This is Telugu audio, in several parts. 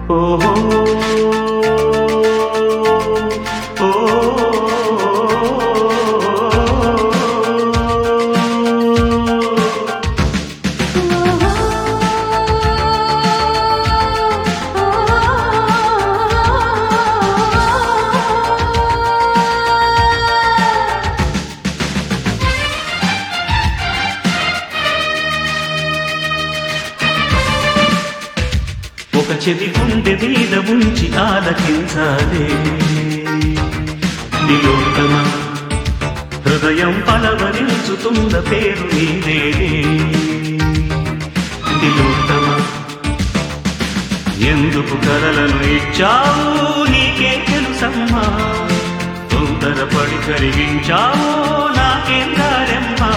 ఓహో ఓ ఒక చెవి గుండె మీద ఉంచి ఆలకించాలే నిలోత్తమ హృదయం పలవరించుతున్న పేరు నీదేలే నిలోత్తమ ఎందుకు కలలను ఇచ్చావు నీకే తెలుసమ్మా తొందరపడి కరిగించావు నాకేం దారమ్మా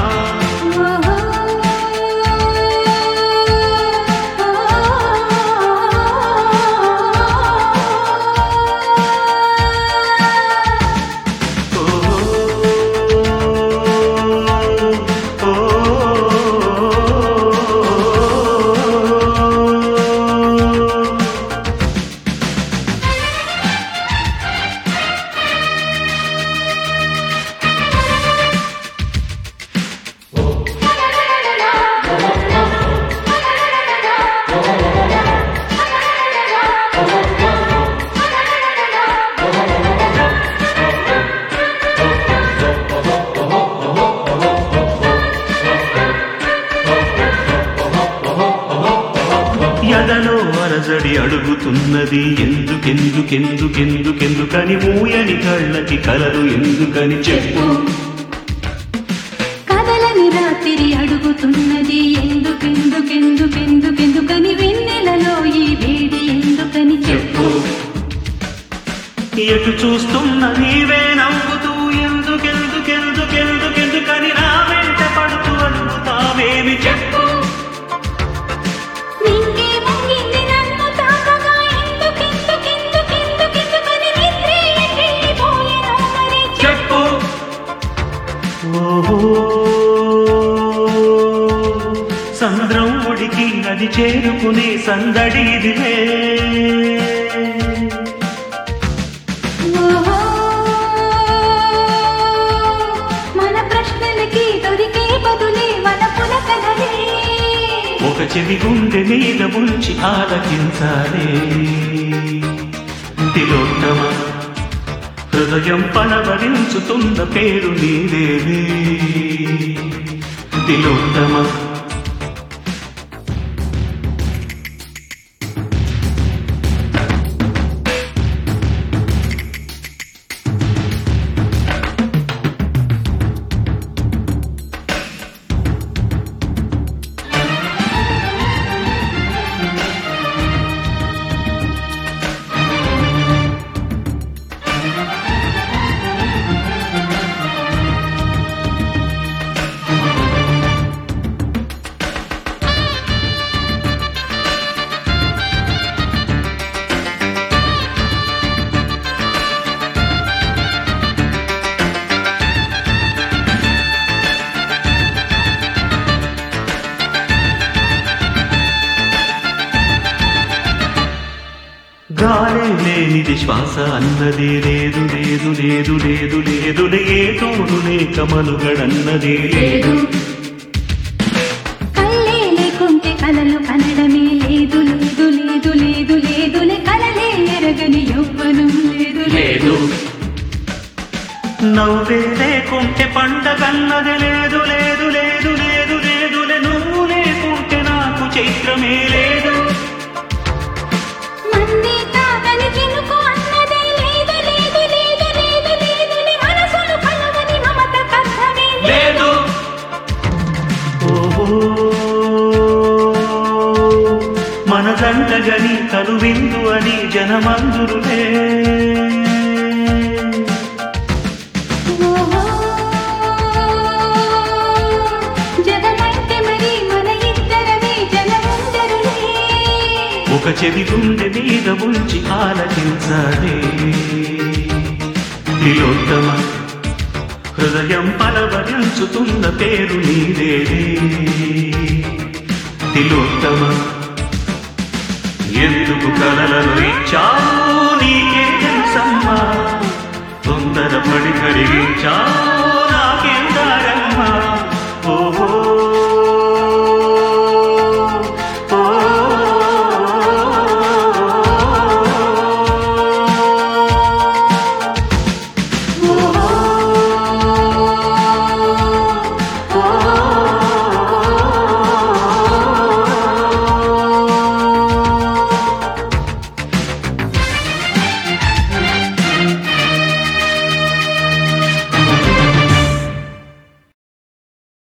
ఎదలో అరజడి అడుగుతున్నది ఎందుకెందుకెందుకెందుకెందుకని మూయని కళ్ళకి కలలు ఎందుకని చెప్పు కదలని రాత్రి అడుగుతున్నది ఎందుకెందుకెందుకెందుకెందుకని వెన్నెలలో ఈ వేడి ఎందుకని చెప్పు ఎటు చూస్తున్న నీవే నవ్వుతూ ఎందుకెందుకెందుకెందుకెందుకని నా వెంట పడుతూ అడుగుతావేమి చెప్పు నింగే ముంగింది నన్ను తాకగా ఎందుకెందుకెందుకెందుకెందుకని నిద్రే ఎగిరిపోయెను మరి చెప్పు ఓహో సంద్రం ఉడికి నది చేరుకునే సందడి ఇదిలే ఓహో మన ప్రశ్నలకి దొరికే బదులే మన పులకలే ఒక చెవి గుండె మీద ఉంచి ఆలకించాలే తిలోత్తమ హృదయం పలవరించుతున్న పేరు నీదేలే తిలోత్తమ గాలే లేనిది శ్వాస అన్నది లేదు లేదు లేదు లేదు లేదు ఏ తోడు లేక మనుగడన్నది లేదు కళ్ళే లేకుంటే కలలు కనడమే లేదు లేదు లేదు లేదు లేదులే కలలే ఎరగని యవ్వనం లేదు లేదు నవ్వే లేకుంటే పండగన్నది లేదు లేదు లేదు లేదు లేదులే నువ్వు లేకుంటే నాకు చైత్రమే లేదు మంది తాగని చినుకు అన్నదే లేదు లేదు లేదు లేదు లేదులే మనసులు కలవని మమత కథమే లేదు ఓహో మన జంటగని తను విందు అని జనమందురులే ఓహో జగమంటే మరి మన ఇద్దరమే జనముందరులే ఒక చెవి గుండె మీద ఉంచి ఆలకించాలే తిలోత్తమ హృదయం పలవరించుతున్న పేరు నీదేలే తిలోత్తమ ఎందుకు కలలను ఇచ్చావు నీకే తెలుసమ్మా తొందరపడి కడిగించావు